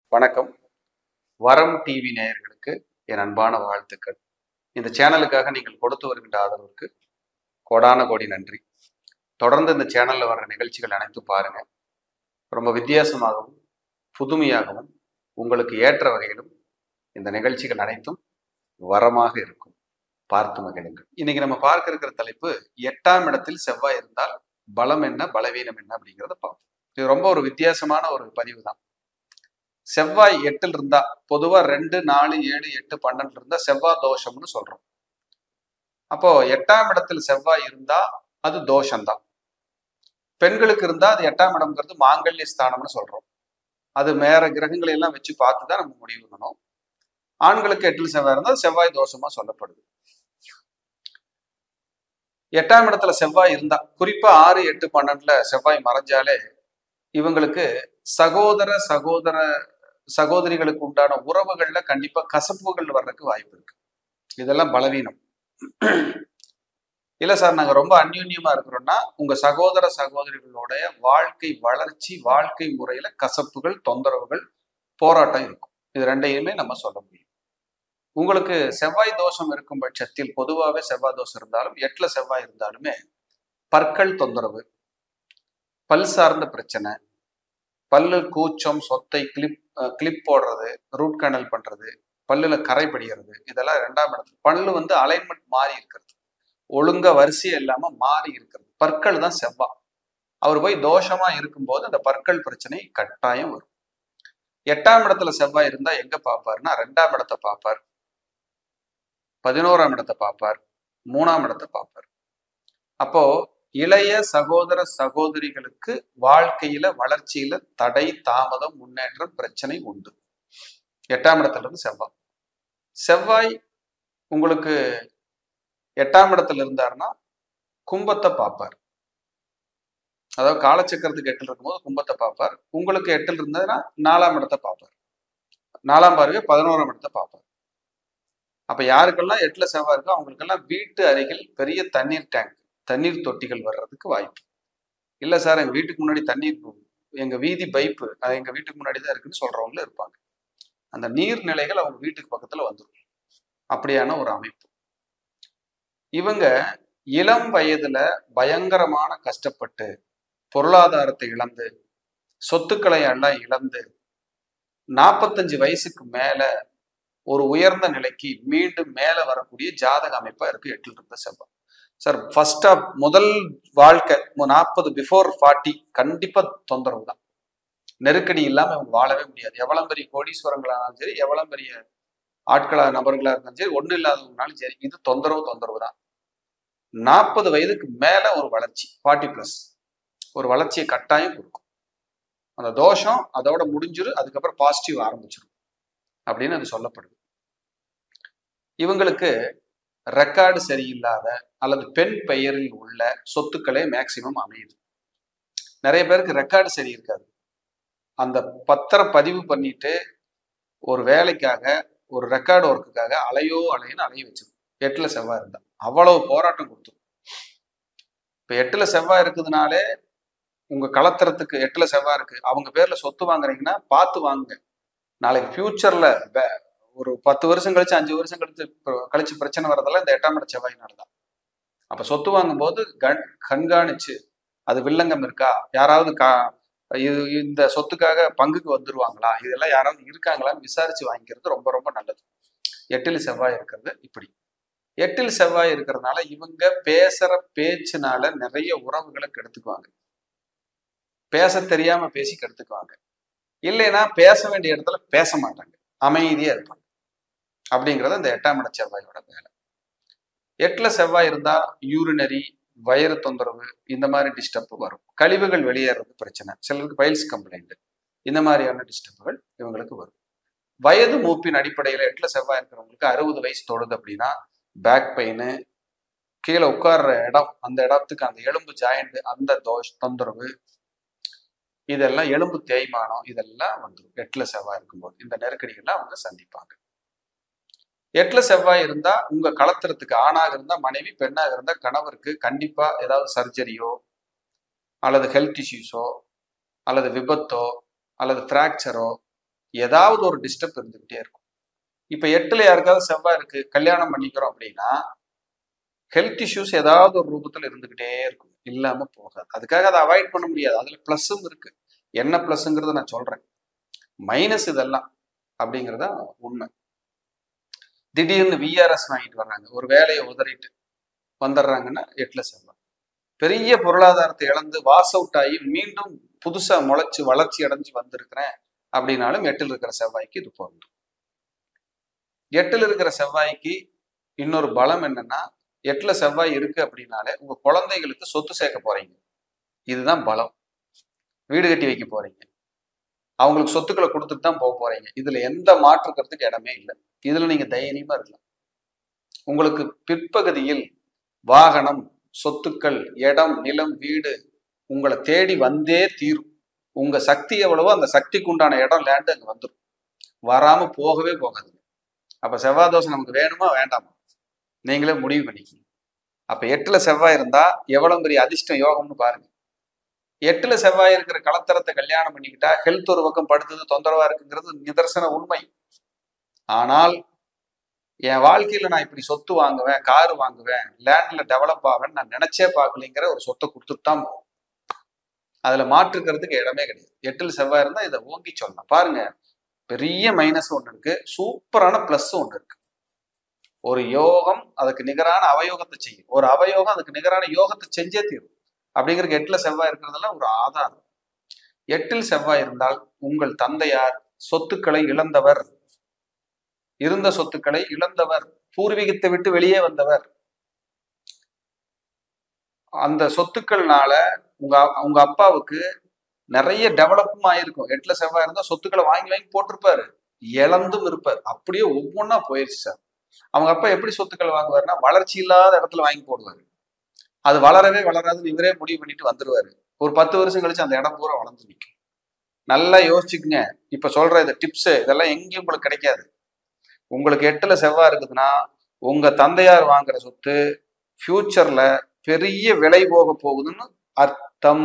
வணக்கம் வரம் டிவி நேயர்களுக்கு என் அன்பான வாழ்த்துக்கள் இந்த சேனலுக்காக நீங்கள் கொடுத்து வருகின்ற ஆதரவுக்கு கோடான கோடி நன்றி தொடர்ந்து இந்த சேனல்ல வர்ற நிகழ்ச்சிகள் அனைத்தும் பாருங்க ரொம்ப வித்தியாசமாகவும் புதுமையாகவும் உங்களுக்கு ஏற்ற வகையிலும் இந்த நிகழ்ச்சிகள் அனைத்தும் வரமாக இருக்கும் பார்த்து மகிழுங்கள் இன்னைக்கு நம்ம பார்க்க இருக்கிற தலைப்பு எட்டாம் இடத்தில் செவ்வாய் இருந்தால் பலம் என்ன பலவீனம் என்ன அப்படிங்கிறத பார்ப்போம் இது ரொம்ப ஒரு வித்தியாசமான ஒரு பதிவு தான் செவ்வாய் எட்டில் இருந்தா பொதுவா ரெண்டு நாலு ஏழு எட்டு பன்னெண்டு இருந்தா செவ்வாய் தோஷம்னு சொல்றோம் அப்போ எட்டாம் இடத்தில் செவ்வாய் இருந்தா அது தோஷம்தான் பெண்களுக்கு இருந்தா அது எட்டாம் இடம்ங்கிறது மாங்கல்ய ஸ்தானம்னு சொல்றோம் அது வேற கிரகங்களை எல்லாம் வச்சு பார்த்து தான் நம்ம முடிவு பண்ணணும் ஆண்களுக்கு எட்டில் செவ்வாய் இருந்தால் அது செவ்வாய் தோஷமா சொல்லப்படுது எட்டாம் இடத்துல செவ்வாய் இருந்தா குறிப்பா ஆறு எட்டு பன்னெண்டுல செவ்வாய் மறைஞ்சாலே இவங்களுக்கு சகோதர சகோதர சகோதரிகளுக்கு உண்டான உறவுகள்ல கண்டிப்பா கசப்புகள் வர்றதுக்கு வாய்ப்பு இருக்கு இதெல்லாம் பலவீனம் இல்ல சார் நாங்க ரொம்ப அந்யோன்யமா இருக்கிறோம்னா உங்க சகோதர சகோதரிகளுடைய வாழ்க்கை வளர்ச்சி வாழ்க்கை முறையில கசப்புகள் தொந்தரவுகள் போராட்டம் இருக்கும் இது ரெண்டையுமே நம்ம சொல்ல முடியும் உங்களுக்கு செவ்வாய் தோஷம் இருக்கும் பட்சத்தில் பொதுவாகவே செவ்வாய் தோஷம் இருந்தாலும் எட்டுல செவ்வாய் இருந்தாலுமே பற்கள் தொந்தரவு பல் சார்ந்த பிரச்சனை பல்லு கூச்சம் சொத்தை கிளிப் கிளிப் போடுறது ரூட் கேனல் பண்றது பல்லுல கரை படிகிறது இதெல்லாம் ரெண்டாம் இடத்துல பல்லு வந்து அலைன்மெண்ட் மாறி இருக்கிறது ஒழுங்கா வரிசையா இல்லாம மாறி இருக்கிறது பற்கள் தான் செவ்வா அவர் போய் தோஷமா இருக்கும்போது அந்த பற்கள் பிரச்சனை கட்டாயம் வரும் எட்டாம் இடத்துல செவ்வாய் இருந்தா எங்க பார்ப்பாருன்னா ரெண்டாம் இடத்தை பார்ப்பார் பதினோராம் இடத்தை பார்ப்பார் மூணாம் இடத்தை பார்ப்பார் அப்போ இளைய சகோதர சகோதரிகளுக்கு வாழ்க்கையில வளர்ச்சியில தடை தாமதம் முன்னேற்றம் பிரச்சனை உண்டு எட்டாம் இடத்துல இருந்து செவ்வாய் செவ்வாய் உங்களுக்கு எட்டாம் இடத்துல இருந்தாருன்னா கும்பத்தை பார்ப்பார் அதாவது காலச்சக்கரத்துக்கு எட்டில் இருக்கும்போது கும்பத்தை பார்ப்பார் உங்களுக்கு எட்டில் இருந்ததுன்னா நாலாம் இடத்தை பார்ப்பார் நாலாம் பார்வை பதினோராம் இடத்தை பார்ப்பார் அப்ப யாருக்கெல்லாம் எட்டுல செவ்வாய் இருக்கோ அவங்களுக்கெல்லாம் வீட்டு அருகில் பெரிய தண்ணீர் டேங்க் தண்ணீர் தொட்டிகள் வர்றதுக்கு வாய்ப்பு இல்லை சார் எங்கள் வீட்டுக்கு முன்னாடி தண்ணீர் எங்கள் வீதி பைப்பு அது எங்கள் வீட்டுக்கு முன்னாடி தான் இருக்குன்னு சொல்கிறவங்களும் இருப்பாங்க அந்த நீர்நிலைகள் அவங்க வீட்டுக்கு பக்கத்தில் வந்துடும் அப்படியான ஒரு அமைப்பு இவங்க இளம் வயதுல பயங்கரமான கஷ்டப்பட்டு பொருளாதாரத்தை இழந்து சொத்துக்களை எல்லாம் இழந்து நாற்பத்தஞ்சு வயசுக்கு மேல ஒரு உயர்ந்த நிலைக்கு மீண்டும் மேல வரக்கூடிய ஜாதக அமைப்பா இருக்கு எட்டில் இருந்த செவ்வாய் சார் ஃபர்ஸ்டா முதல் வாழ்க்கை நாற்பது பிஃபோர் ஃபார்ட்டி கண்டிப்பா தொந்தரவு தான் நெருக்கடி இல்லாம அவங்க வாழவே முடியாது எவ்வளவு பெரிய கோடீஸ்வரங்களானாலும் சரி எவ்வளவு பெரிய ஆட்களா நபர்களா இருந்தாலும் சரி ஒன்றும் இல்லாதவங்கனாலும் சரி இது தொந்தரவு தொந்தரவு தான் நாற்பது வயதுக்கு மேல ஒரு வளர்ச்சி ஃபார்ட்டி பிளஸ் ஒரு வளர்ச்சியை கட்டாயம் கொடுக்கும் அந்த தோஷம் அதோட முடிஞ்சிரு அதுக்கப்புறம் பாசிட்டிவ் ஆரம்பிச்சிடும் அப்படின்னு அது சொல்லப்படுது இவங்களுக்கு ரெக்கார்டு சரியில்லாத அல்லது பெண் பெயரில் உள்ள சொத்துக்களே மேக்சிமம் அமையுது நிறைய பேருக்கு ரெக்கார்டு சரி இருக்காது அந்த பத்திர பதிவு பண்ணிட்டு ஒரு வேலைக்காக ஒரு ரெக்கார்டு ஒர்க்குக்காக அலையோ அலைன்னு அலைய வச்சிருக்கும் எட்டுல செவ்வாய் இருந்தா அவ்வளவு போராட்டம் கொடுத்துரும் இப்ப எட்டுல செவ்வாய் இருக்குதுனாலே உங்க கலத்திரத்துக்கு எட்டுல செவ்வாய் இருக்கு அவங்க பேர்ல சொத்து வாங்குறீங்கன்னா பார்த்து வாங்குங்க நாளைக்கு ஃபியூச்சர்ல ஒரு பத்து வருஷம் கழிச்சு அஞ்சு வருஷம் கழிச்சு கழிச்சு பிரச்சனை வரதெல்லாம் இந்த எட்டாம் இட செவ்வாயினால தான் அப்ப சொத்து வாங்கும்போது கண் கண்காணிச்சு அது வில்லங்கம் இருக்கா யாராவது கா இது இந்த சொத்துக்காக பங்குக்கு வந்துருவாங்களா இதெல்லாம் யாராவது இருக்காங்களான்னு விசாரிச்சு வாங்கிக்கிறது ரொம்ப ரொம்ப நல்லது எட்டில் செவ்வாய் இருக்கிறது இப்படி எட்டில் செவ்வாய் இருக்கிறதுனால இவங்க பேசுற பேச்சுனால நிறைய உறவுகளை கெடுத்துக்குவாங்க பேச தெரியாம பேசி கெடுத்துக்குவாங்க இல்லைன்னா பேச வேண்டிய இடத்துல பேச மாட்டாங்க அமைதியா இருப்பாங்க அப்படிங்கிறது இந்த எட்டாம் இட செவ்வாயோட வேலை எட்டுல செவ்வாய் இருந்தா யூரினரி வயிறு தொந்தரவு இந்த மாதிரி டிஸ்டர்ப் வரும் கழிவுகள் வெளியேறது பிரச்சனை சிலருக்கு பைல்ஸ் கம்ப்ளைண்ட் இந்த மாதிரியான டிஸ்டர்புகள் இவங்களுக்கு வரும் வயது மூப்பின் அடிப்படையில் எட்டுல செவ்வாய் இருக்கிறவங்களுக்கு அறுபது வயசு தொடுது அப்படின்னா பேக் பெயின் கீழே உட்கார்ற இடம் அந்த இடத்துக்கு அந்த எலும்பு ஜாயிண்ட் அந்த தோஷ் தொந்தரவு இதெல்லாம் எலும்பு தேய்மானம் இதெல்லாம் வந்துடும் எட்டுல செவ்வாய் இருக்கும்போது இந்த நெருக்கடிகள்லாம் அவங்க சந்திப்பாங்க எட்டுல செவ்வாய் இருந்தா உங்க கலத்திரத்துக்கு ஆணாக இருந்தா மனைவி பெண்ணாக இருந்தா கணவருக்கு கண்டிப்பா ஏதாவது சர்ஜரியோ அல்லது ஹெல்த் இஷ்யூஸோ அல்லது விபத்தோ அல்லது ஃப்ராக்சரோ ஏதாவது ஒரு டிஸ்டர்ப் இருந்துகிட்டே இருக்கும் இப்ப எட்டுல யாருக்காவது செவ்வாய் இருக்கு கல்யாணம் பண்ணிக்கிறோம் அப்படின்னா ஹெல்த் இஷ்யூஸ் ஏதாவது ஒரு ரூபத்துல இருந்துகிட்டே இருக்கும் இல்லாம போகாது அதுக்காக அதை அவாய்ட் பண்ண முடியாது அதுல பிளஸ்ஸும் இருக்கு என்ன பிளஸ்ங்கிறத நான் சொல்றேன் மைனஸ் இதெல்லாம் அப்படிங்கிறதா உண்மை திடீர்னு விஆர்எஸ் வாங்கிட்டு வர்றாங்க ஒரு வேலையை உதறிட்டு வந்துடுறாங்கன்னா எட்டுல செவ்வாய் பெரிய பொருளாதாரத்தை இழந்து வாஸ் அவுட் ஆகி மீண்டும் புதுசா முளைச்சு வளர்ச்சி அடைஞ்சு வந்திருக்கிறேன் அப்படின்னாலும் எட்டில் இருக்கிற செவ்வாய்க்கு இது பொருந்தும் எட்டில் இருக்கிற செவ்வாய்க்கு இன்னொரு பலம் என்னன்னா எட்டுல செவ்வாய் இருக்கு அப்படின்னாலே உங்க குழந்தைகளுக்கு சொத்து சேர்க்க போறீங்க இதுதான் பலம் வீடு கட்டி வைக்க போறீங்க அவங்களுக்கு சொத்துக்களை கொடுத்துட்டு தான் போக போறீங்க இதுல எந்த மாற்றுக்கிறதுக்கு இடமே இல்லை இதுல நீங்க தைரியமா இருக்கலாம் உங்களுக்கு பிற்பகுதியில் வாகனம் சொத்துக்கள் இடம் நிலம் வீடு உங்களை தேடி வந்தே தீரும் உங்க சக்தி எவ்வளவோ அந்த சக்திக்கு உண்டான இடம் லேண்டு அங்க வந்துடும் வராம போகவே போகாது அப்ப செவ்வாய் தோசை நமக்கு வேணுமா வேண்டாமா நீங்களே முடிவு பண்ணிக்கணும் அப்ப எட்டுல செவ்வாய் இருந்தா எவ்வளவு பெரிய அதிர்ஷ்டம் யோகம்னு பாருங்க எட்டுல செவ்வாய் இருக்கிற கலத்தரத்தை கல்யாணம் பண்ணிக்கிட்டா ஹெல்த் ஒரு பக்கம் படுத்தது தொந்தரவா இருக்குங்கிறது நிதர்சன உண்மை ஆனால் என் வாழ்க்கையில நான் இப்படி சொத்து வாங்குவேன் காரு வாங்குவேன் லேண்ட்ல டெவலப் ஆவேன் நான் நினைச்சே பார்க்கலைங்கிற ஒரு சொத்தை கொடுத்துட்டு தான் போகும் அதுல மாற்றுக்கிறதுக்கு இடமே கிடையாது எட்டில் செவ்வாய் இருந்தா இதை ஓங்கி சொல்லலாம் பாருங்க பெரிய மைனஸ் ஒன்று இருக்கு சூப்பரான பிளஸ் ஒன்று இருக்கு ஒரு யோகம் அதுக்கு நிகரான அவயோகத்தை செய்யும் ஒரு அவயோகம் அதுக்கு நிகரான யோகத்தை செஞ்சே தீரும் அப்படிங்கிறது எட்டுல செவ்வாய் இருக்கிறதெல்லாம் ஒரு ஆதாரம் எட்டில் செவ்வாய் இருந்தால் உங்கள் தந்தையார் சொத்துக்களை இழந்தவர் இருந்த சொத்துக்களை இழந்தவர் பூர்வீகத்தை விட்டு வெளியே வந்தவர் அந்த சொத்துக்கள்னால உங்க உங்க அப்பாவுக்கு நிறைய டெவலப்பும் ஆயிருக்கும் எட்டுல செவ்வாய் இருந்தா சொத்துக்களை வாங்கி வாங்கி போட்டிருப்பாரு இழந்தும் இருப்பார் அப்படியே ஒவ்வொன்றா போயிருச்சு சார் அவங்க அப்பா எப்படி சொத்துக்கள் வாங்குவாருன்னா வளர்ச்சி இல்லாத இடத்துல வாங்கி போடுவாரு அது வளரவே வளராதுன்னு இவரே முடிவு பண்ணிட்டு வந்துருவாரு ஒரு பத்து வருஷம் கழிச்சு அந்த இடம் பூரா வளர்ந்து நிற்கும் நல்லா யோசிச்சுக்குங்க இப்ப சொல்ற இந்த டிப்ஸ் இதெல்லாம் எங்கேயும் உங்களுக்கு கிடைக்காது உங்களுக்கு எட்டுல செவ்வாய் இருக்குதுன்னா உங்க தந்தையார் வாங்குற சொத்து ஃபியூச்சர்ல பெரிய விலை போக போகுதுன்னு அர்த்தம்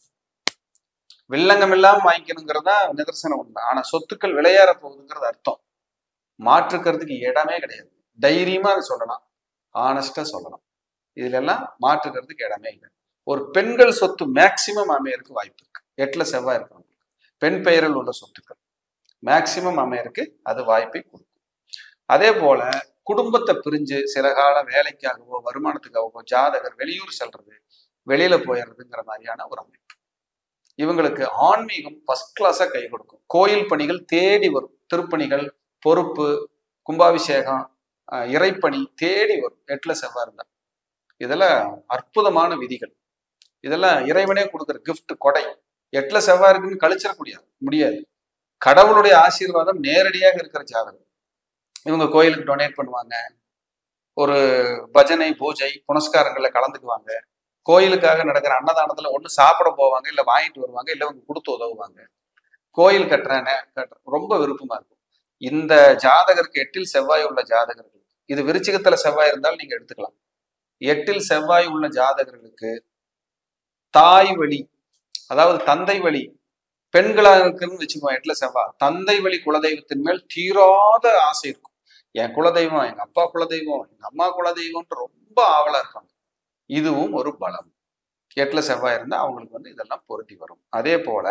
வில்லங்கம் இல்லாம வாங்கிக்கணுங்கிறது தான் நிதர்சனம் உண்மை ஆனா சொத்துக்கள் விளையாற போகுதுங்கிறது அர்த்தம் மாற்றுக்கிறதுக்கு இடமே கிடையாது தைரியமா அதை சொல்லலாம் ஆனஸ்டா சொல்லலாம் இதுல எல்லாம் மாற்றுக்கிறதுக்கு இடமே இல்லை ஒரு பெண்கள் சொத்து மேக்சிமம் அமையறதுக்கு வாய்ப்பு இருக்கு எட்டுல செவ்வாய் இருக்கிறவங்களுக்கு பெண் பெயரில் உள்ள சொத்துக்கள் மேக்சிமம் அமையறதுக்கு அது வாய்ப்பை கொடுக்கும் அதே போல குடும்பத்தை பிரிஞ்சு சில காலம் வேலைக்காகவோ வருமானத்துக்காகவோ ஜாதகர் வெளியூர் செல்றது வெளியில போயிடுறதுங்கிற மாதிரியான ஒரு அமைப்பு இவங்களுக்கு ஆன்மீகம் ஃபர்ஸ்ட் கிளாஸா கை கொடுக்கும் கோயில் பணிகள் தேடி வரும் திருப்பணிகள் பொறுப்பு கும்பாபிஷேகம் அஹ், இறைப்பணி தேடி வரும் எட்டுல செவ்வாய் இருந்தா இதெல்லாம் அற்புதமான விதிகள் இதெல்லாம் இறைவனே கொடுக்குற gift கொடை எட்டுல செவ்வாய் இருக்குன்னு கழிச்சிட முடியாது முடியாது கடவுளுடைய ஆசீர்வாதம் நேரடியாக இருக்கிற ஜாதகம் இவங்க கோயிலுக்கு டொனேட் பண்ணுவாங்க ஒரு பஜனை பூஜை புனஸ்காரங்கள்ல கலந்துக்குவாங்க கோயிலுக்காக நடக்கிற அன்னதானத்துல ஒண்ணு சாப்பிட போவாங்க இல்ல வாங்கிட்டு வருவாங்க இல்ல இவங்க கொடுத்து உதவுவாங்க கோயில் கட்டுறேன் கட்டுறேன் ரொம்ப விருப்பமா இருக்கும் இந்த ஜாதகருக்கு எட்டில் செவ்வாய் உள்ள ஜாதகர்கள் இது விருச்சிகத்துல செவ்வாய் இருந்தாலும் நீங்க எடுத்துக்கலாம் எட்டில் செவ்வாய் உள்ள ஜாதகர்களுக்கு தாய் வழி அதாவது தந்தை வழி பெண்களாக இருக்குன்னு வச்சுக்கோங்க எட்டுல செவ்வாய் தந்தை வழி குலதெய்வத்தின் மேல் தீராத ஆசை இருக்கும் என் குலதெய்வம் எங்க அப்பா குலதெய்வம் எங்க அம்மா குலதெய்வம்ன்ட்டு ரொம்ப ஆவலா இருப்பாங்க இதுவும் ஒரு பலம் எட்டுல செவ்வாய் இருந்தா அவங்களுக்கு வந்து இதெல்லாம் பொருத்தி வரும் அதே போல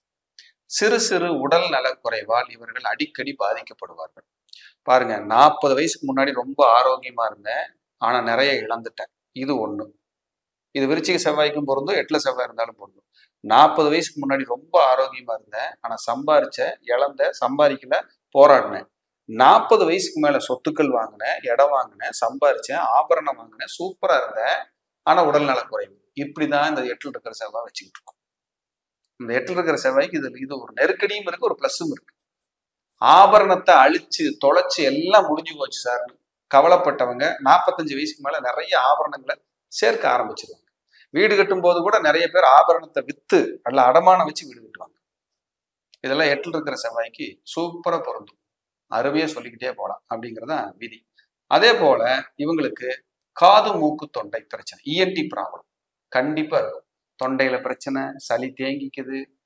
சிறு சிறு உடல் நலக்குறைவால் இவர்கள் அடிக்கடி பாதிக்கப்படுவார்கள் பாருங்க நாற்பது வயசுக்கு முன்னாடி ரொம்ப ஆரோக்கியமா இருந்தேன் ஆனா நிறைய இழந்துட்டேன் இது ஒண்ணு இது விருச்சிக செவ்வாய்க்கும் பொருந்தும் எட்டுல செவ்வாய் இருந்தாலும் பொருந்தும் நாற்பது வயசுக்கு முன்னாடி ரொம்ப ஆரோக்கியமா இருந்தேன் ஆனா சம்பாரிச்சேன் இழந்த சம்பாதிக்கல போராடினேன் நாற்பது வயசுக்கு மேல சொத்துக்கள் வாங்கினேன் இடம் வாங்கினேன் சம்பாரிச்சேன் ஆபரணம் வாங்கினேன் சூப்பரா இருந்தேன் ஆனா உடல் நலக்குறைவு இப்படிதான் இந்த எட்டில் இருக்கிற செவ்வாய் வச்சுக்கிட்டு இருக்கோம் இந்த எட்டில் இருக்கிற செவ்வாய்க்கு இது இது ஒரு நெருக்கடியும் இருக்கு ஒரு பிளஸும் இருக்கு ஆபரணத்தை அழிச்சு தொலைச்சு எல்லாம் முடிஞ்சு போச்சு சார் கவலைப்பட்டவங்க நாற்பத்தஞ்சு வயசுக்கு மேல நிறைய ஆபரணங்களை சேர்க்க ஆரம்பிச்சிருவாங்க வீடு கட்டும் போது கூட நிறைய பேர் ஆபரணத்தை வித்து நல்ல அடமானம் வச்சு வீடு கட்டுவாங்க இதெல்லாம் எட்டில் இருக்கிற செவ்வாய்க்கு சூப்பரா பொருந்தும் அருமையா சொல்லிக்கிட்டே போலாம் அப்படிங்கறதான் விதி அதே போல இவங்களுக்கு காது மூக்கு தொண்டை பிரச்சனை இஎன்டி ப்ராப்ளம் கண்டிப்பா இருக்கும் தொண்டையில பிரச்சனை சளி தேங்கிக்குது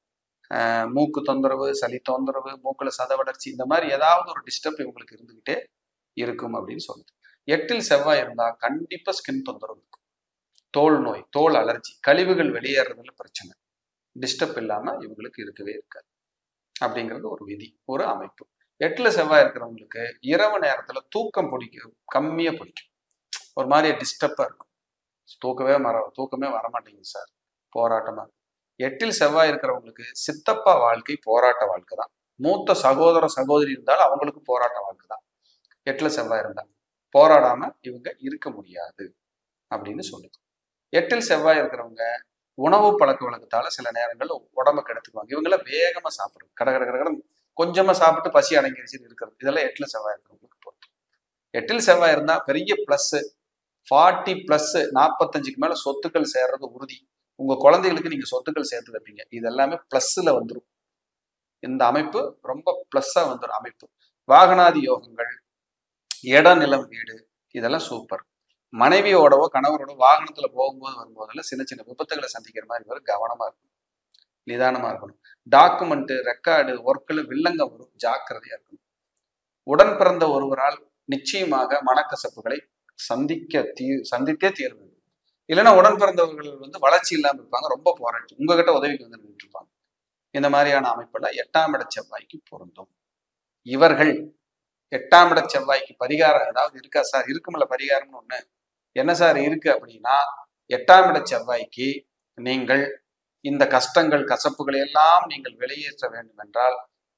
அஹ் மூக்கு தொந்தரவு சளி தொந்தரவு மூக்குல சத வளர்ச்சி இந்த மாதிரி ஏதாவது ஒரு டிஸ்டர்ப் இவங்களுக்கு இருந்துகிட்டே இருக்கும் அப்படின்னு சொல்லுது எட்டில் செவ்வாய் இருந்தா கண்டிப்பா ஸ்கின் தொந்தரவு இருக்கும் தோல் நோய் தோல் அலர்ஜி கழிவுகள் வெளியேறதுல பிரச்சனை டிஸ்டர்ப் இல்லாம இவங்களுக்கு இருக்கவே இருக்காது அப்படிங்கிறது ஒரு விதி ஒரு அமைப்பு எட்டுல செவ்வாய் இருக்கிறவங்களுக்கு இரவு நேரத்துல தூக்கம் பிடிக்கும் கம்மியா பிடிக்கும் ஒரு மாதிரி டிஸ்டர்பா இருக்கும் தூக்கவே வர தூக்கமே வரமாட்டேங்குது சார் போராட்டமா இருக்கு எட்டில் செவ்வாய் இருக்கிறவங்களுக்கு சித்தப்பா வாழ்க்கை போராட்ட வாழ்க்கை தான் மூத்த சகோதர சகோதரி இருந்தாலும் அவங்களுக்கு போராட்ட வாழ்க்கை தான் எட்டுல செவ்வாய் இருந்தா போராடாம இவங்க இருக்க முடியாது அப்படின்னு சொல்லுது எட்டில் செவ்வாய் இருக்கிறவங்க உணவு பழக்க வழக்கத்தால சில நேரங்கள் உடம்ப கெடுத்துக்குவாங்க இவங்கள வேகமா சாப்பிடுறது கட கட கட கொஞ்சமா சாப்பிட்டு பசி அடங்கிருச்சுன்னு இருக்கிறது இதெல்லாம் எட்டுல செவ்வாய் இருக்கிறவங்களுக்கு பொறுத்து எட்டில் செவ்வாய் இருந்தா பெரிய பிளஸ் ஃபார்ட்டி பிளஸ் நாற்பத்தஞ்சுக்கு மேல சொத்துக்கள் சேர்றது உறுதி உங்க குழந்தைகளுக்கு நீங்க சொத்துக்கள் சேர்த்து வைப்பீங்க இது எல்லாமே பிளஸ்ல வந்துடும் இந்த அமைப்பு ரொம்ப பிளஸ்ஸா வந்துடும் அமைப்பு வாகனாதி யோகங்கள் இட நிலம் வீடு இதெல்லாம் சூப்பர் மனைவியோடவோ கணவரோட வாகனத்துல போகும்போது வரும்போதெல்லாம் சின்ன சின்ன விபத்துகளை சந்திக்கிற மாதிரி வரும் கவனமா இருக்கணும் நிதானமா இருக்கணும் டாக்குமெண்ட் ரெக்கார்டு ஒர்க்கில் வில்லங்க வரும் ஜாக்கிரதையா இருக்கணும் உடன் பிறந்த ஒருவரால் நிச்சயமாக மனக்கசப்புகளை சந்திக்க தீ சந்தித்தே தீர வேண்டும் இல்லைன்னா உடன் பிறந்தவர்கள் வந்து வளர்ச்சி இல்லாமல் இருப்பாங்க ரொம்ப போராட்டம் உங்ககிட்ட உதவிக்கு வந்து நின்றுட்டு இருப்பாங்க இந்த மாதிரியான அமைப்புல எட்டாம் இட செவ்வாய்க்கு பொருந்தும் இவர்கள் எட்டாம் இட செவ்வாய்க்கு பரிகாரம் ஏதாவது இருக்கா சார் இருக்குமில்ல பரிகாரம்னு ஒண்ணு என்ன சார் இருக்கு அப்படின்னா எட்டாம் இட செவ்வாய்க்கு நீங்கள் இந்த கஷ்டங்கள் கசப்புகளை எல்லாம் நீங்கள் வெளியேற்ற வேண்டும் என்றால்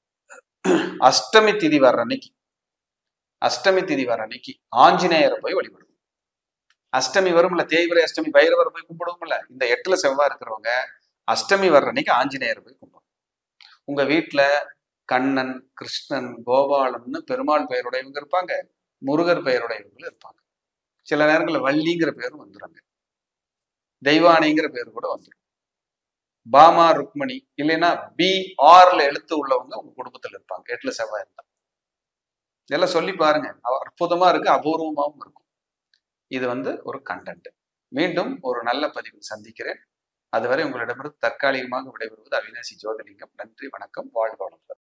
அஷ்டமி திதி வர்ற அன்னைக்கு அஷ்டமி திதி வர அன்னைக்கு ஆஞ்சநேயரை போய் வழிபடுவோம் அஷ்டமி வரும்ல தேய்வரை அஷ்டமி பைரவர் போய் கும்பிடுவோம்ல இந்த எட்டுல செவ்வாய் இருக்கிறவங்க அஷ்டமி வர்ற அன்னைக்கு ஆஞ்சநேயரை போய் கும்பிடுவோம் உங்க வீட்டுல கண்ணன் கிருஷ்ணன் கோபாலன்னு பெருமாள் பெயருடையவங்க இருப்பாங்க முருகர் பெயருடையவங்களும் இருப்பாங்க சில நேரங்களில் வள்ளிங்கிற பேரும் வந்துடுறாங்க தெய்வானைங்கிற பேர் கூட வந்துடும் பாமா ருக்மணி இல்லைன்னா பி ஆர்ல எழுத்து உள்ளவங்க உங்க குடும்பத்துல இருப்பாங்க எட்டுல செவ்வாய் இருந்தா இதெல்லாம் சொல்லி பாருங்க அற்புதமா இருக்கு அபூர்வமாகவும் இருக்கும் இது வந்து ஒரு கண்டென்ட் மீண்டும் ஒரு நல்ல பதிவில் சந்திக்கிறேன் அதுவரை உங்களிடமிருந்து தற்காலிகமாக விடைபெறுவது அவினாசி ஜோதிலிங்கம் நன்றி வணக்கம் வாழ்க வளமுடன்